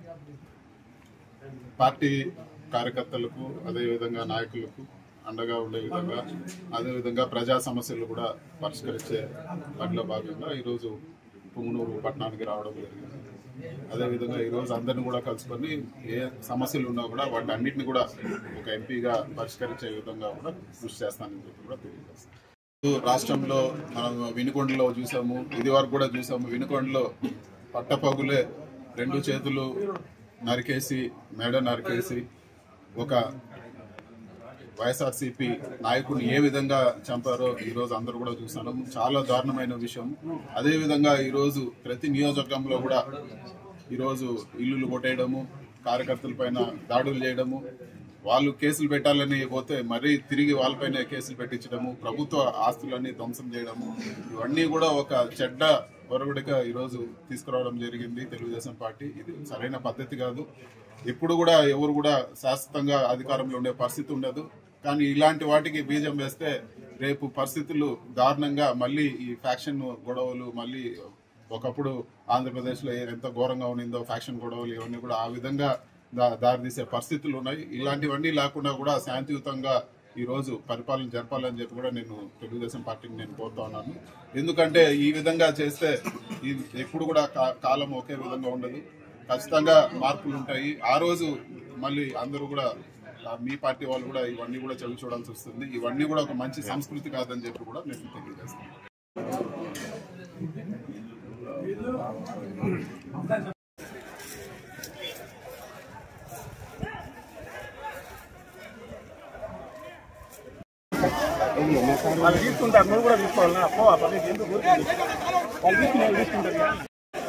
Party కార్యకర్తలకు అదేవిధంగా నాయకులకు అండగా ఉండే విధంగా అదేవిధంగా ప్రజా సమస్యలు కూడా పరిష్కరించే పనిలో భాగంగా ఈరోజు పుంగనూరు పట్టణానికి రావడం జరిగింది అదేవిధంగా ఈరోజు అందరిని కూడా కలుసుకొని ఏ సమస్యలు ఉన్నా కూడా వాటి అన్నింటిని కూడా ఒక ఎంపీగా పరిష్కరించే విధంగా కూడా కృషి చేస్తానని చెప్పి కూడా తెలియజేస్తాను రాష్ట్రంలో మనం వినుకొండలో చూసాము ఇది వరకు కూడా చూసాము వినుకొండలో పట్టపగులే రెండు చేతులు నరికేసి మెడ నరికేసి ఒక వైఎస్ఆర్సీపీ నాయకుడిని ఏ విధంగా చంపారో ఈ రోజు అందరూ కూడా చూసాను చాలా దారుణమైన విషయం అదే విధంగా ఈ రోజు ప్రతి నియోజకవర్గంలో కూడా ఈ రోజు ఇల్లులు కొట్టేయడము కార్యకర్తల పైన దాడులు చేయడము వాళ్ళు కేసులు పెట్టాలని పోతే మరీ తిరిగి వాళ్ళపైన కేసులు పెట్టించడము ప్రభుత్వ ఆస్తులన్నీ ధ్వంసం చేయడము ఇవన్నీ కూడా ఒక చెడ్డ ఒరగుడిగా ఈరోజు తీసుకురావడం జరిగింది తెలుగుదేశం పార్టీ ఇది సరైన పద్ధతి కాదు ఎప్పుడు కూడా ఎవరు కూడా శాశ్వతంగా అధికారంలో ఉండే పరిస్థితి ఉండదు కానీ ఇలాంటి వాటికి బీజం వేస్తే రేపు పరిస్థితులు దారుణంగా మళ్ళీ ఈ ఫ్యాక్షన్ గొడవలు మళ్ళీ ఒకప్పుడు ఆంధ్రప్రదేశ్లో ఎంత ఘోరంగా ఉన్నిందో ఫ్యాక్షన్ గొడవలు ఇవన్నీ కూడా ఆ విధంగా దా- దారితీసే పరిస్థితులు ఉన్నాయి ఇలాంటివన్నీ లేకుండా కూడా శాంతియుతంగా ఈ రోజు పరిపాలన జరపాలని చెప్పి కూడా నేను తెలుగుదేశం పార్టీని నేను కోరుతా ఉన్నాను ఎందుకంటే ఈ విధంగా చేస్తే ఈ ఎప్పుడు కూడా కా- కాలం ఒకే విధంగా ఉండదు ఖచ్చితంగా మార్పులు ఉంటాయి ఆ రోజు మళ్ళీ అందరూ కూడా ఆ, మీ పార్టీ వాళ్ళు కూడా ఇవన్నీ కూడా చవి చూడాల్సి వస్తుంది ఇవన్నీ కూడా ఒక మంచి సంస్కృతి కాదని చెప్పి కూడా నేను తెలియజేస్తాను వాళ్ళు తీసుకుంటారు నువ్వు కూడా తీసుకోవాలన్నా పో ఆ పనికి ఎందుకు ఊరికే వాళ్ళు తీసుకునే వాళ్ళు తీసుకుంటారు కదా.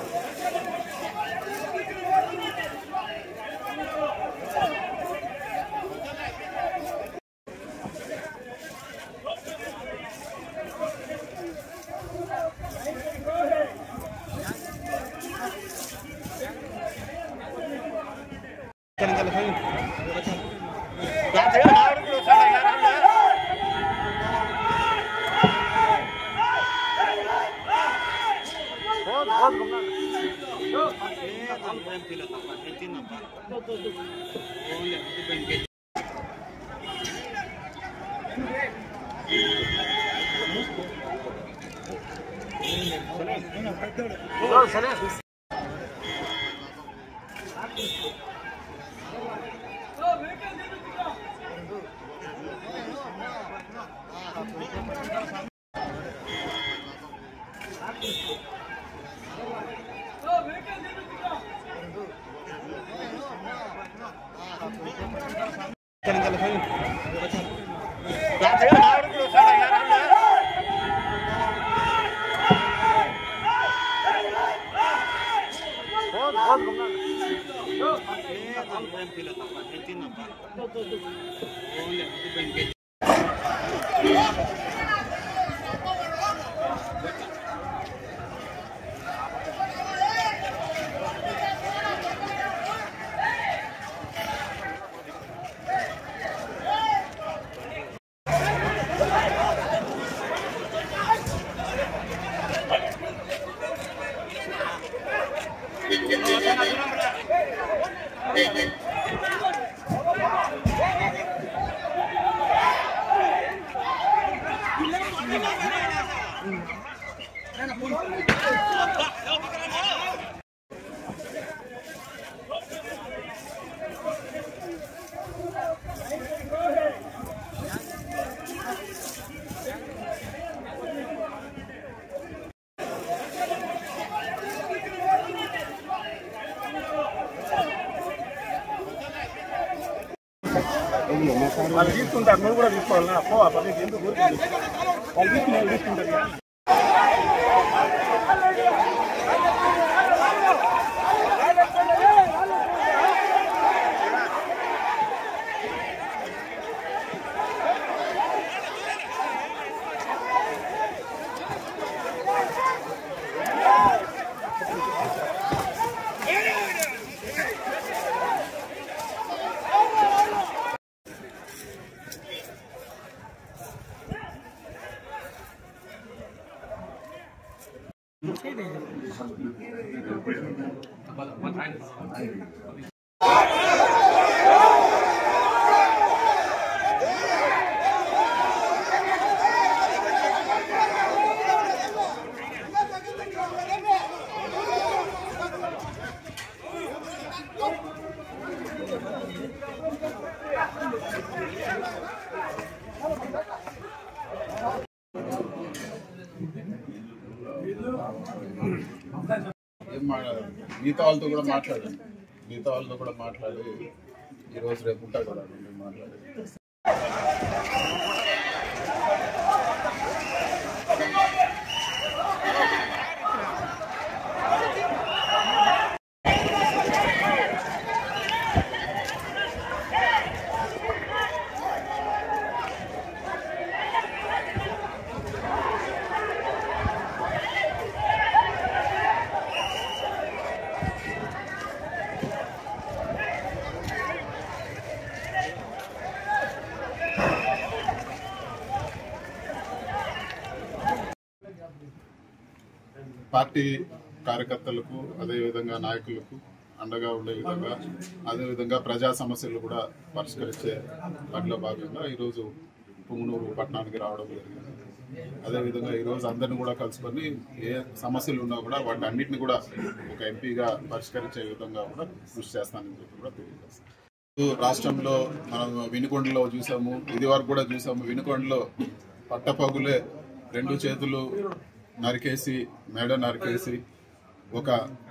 వాళ్ళు తీసుకుంటారు నువ్వు కూడా తీసుకోవాలన్నా పో ఆ పనికి ఎందుకు ఊరికే వాళ్ళు తీసుకునే వాళ్ళు తీసుకుంటారు కదా. ఏం మాట్లాడాలి మిగతా వాళ్ళతో కూడా మాట్లాడండి మిగతా వాళ్ళతో కూడా మాట్లాడి ఈ రోజు రేపు ఉంటా కదా నేను మాట్లాడి పార్టీ కార్యకర్తలకు అదేవిధంగా నాయకులకు అండగా ఉండే విధంగా అదేవిధంగా ప్రజా సమస్యలు కూడా పరిష్కరించే పనిలో భాగంగా ఈరోజు పుంగనూరు పట్టణానికి రావడం జరిగింది అదేవిధంగా ఈరోజు అందరిని కూడా కలుసుకొని ఏ సమస్యలు ఉన్నా కూడా వాటి అన్నింటిని కూడా ఒక ఎంపీగా పరిష్కరించే విధంగా కూడా కృషి చేస్తానని చెప్పి కూడా తెలియజేస్తాను రాష్ట్రంలో మనం వినుకొండలో చూసాము ఇది వరకు కూడా చూసాము వినుకొండలో పట్టపగులే రెండు చేతులు నరికేసి మెడ నరికేసి ఒక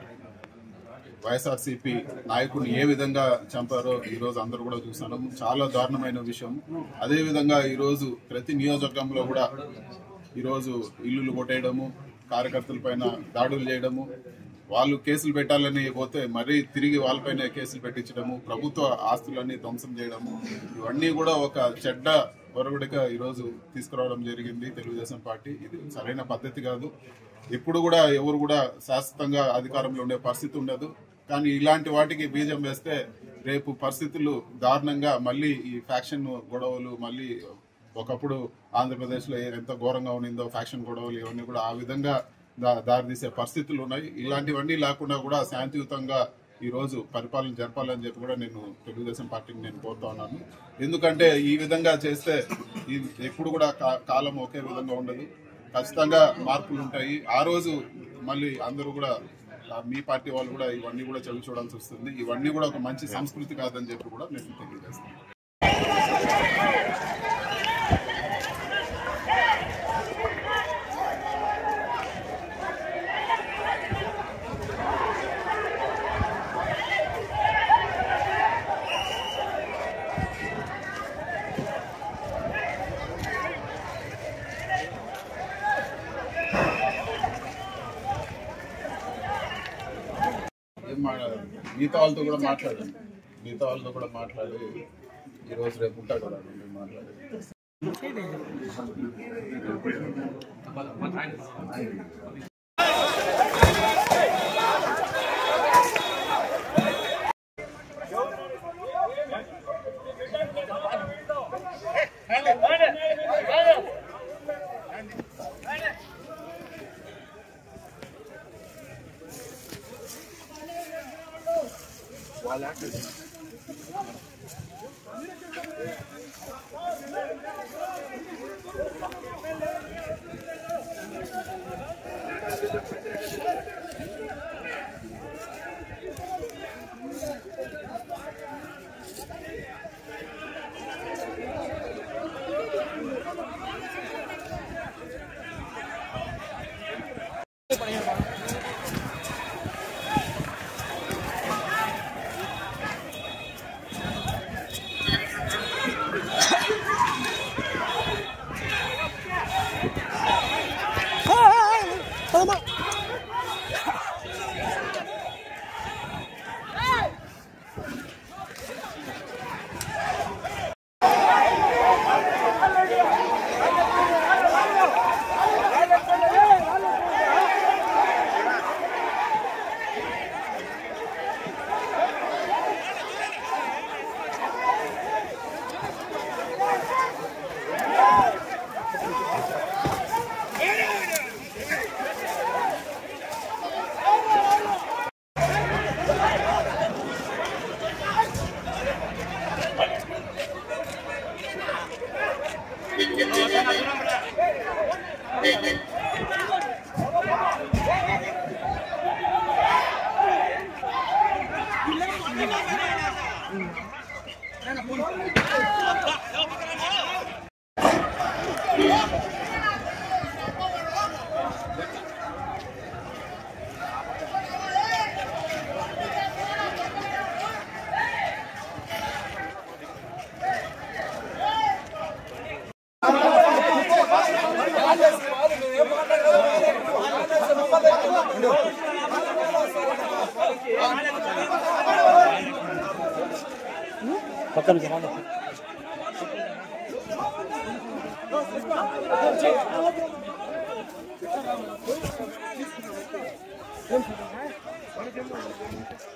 వైఎస్ఆర్సీపీ నాయకుడిని ఏ విధంగా చంపారో ఈ రోజు అందరూ కూడా చూసాను చాలా దారుణమైన విషయం అదే విధంగా ఈ రోజు ప్రతి నియోజకవర్గంలో కూడా ఈ రోజు ఇల్లులు కొట్టేయడము కార్యకర్తల పైన దాడులు చేయడము వాళ్ళు కేసులు పెట్టాలని పోతే మరీ తిరిగి వాళ్ళపైన కేసులు పెట్టించడము ప్రభుత్వ ఆస్తులన్నీ ధ్వంసం చేయడము ఇవన్నీ కూడా ఒక చెడ్డ ఒరవడిగా ఈరోజు తీసుకురావడం జరిగింది తెలుగుదేశం పార్టీ ఇది సరైన పద్ధతి కాదు ఎప్పుడు కూడా ఎవరు కూడా శాశ్వతంగా అధికారంలో ఉండే పరిస్థితి ఉండదు కానీ ఇలాంటి వాటికి బీజం వేస్తే రేపు పరిస్థితులు దారుణంగా మళ్ళీ ఈ ఫ్యాక్షన్ గొడవలు మళ్ళీ ఒకప్పుడు ఆంధ్రప్రదేశ్లో ఎంత ఘోరంగా ఉన్నిందో ఫ్యాక్షన్ గొడవలు ఇవన్నీ కూడా ఆ విధంగా దా- దారితీసే పరిస్థితులు ఉన్నాయి ఇలాంటివన్నీ లేకుండా కూడా శాంతియుతంగా ఈ రోజు పరిపాలన జరపాలని చెప్పి కూడా నేను తెలుగుదేశం పార్టీకి నేను కోరుతా ఉన్నాను ఎందుకంటే ఈ విధంగా చేస్తే ఈ ఎప్పుడు కూడా కా- కాలం ఒకే విధంగా ఉండదు ఖచ్చితంగా మార్పులు ఉంటాయి ఆ రోజు మళ్ళీ అందరూ కూడా ఆ, మీ పార్టీ వాళ్ళు కూడా ఇవన్నీ కూడా చవి చూడాల్సి వస్తుంది ఇవన్నీ కూడా ఒక మంచి సంస్కృతి కాదని చెప్పి కూడా నేను తెలియజేస్తాను ఏం మాట్లాడాలి మిగతా వాళ్ళతో కూడా మాట్లాడండి మిగతా వాళ్ళతో కూడా మాట్లాడి ఈ రోజు రేపు ఉంటా కదా నేను మాట్లాడి పక్కన జనాలు ఆ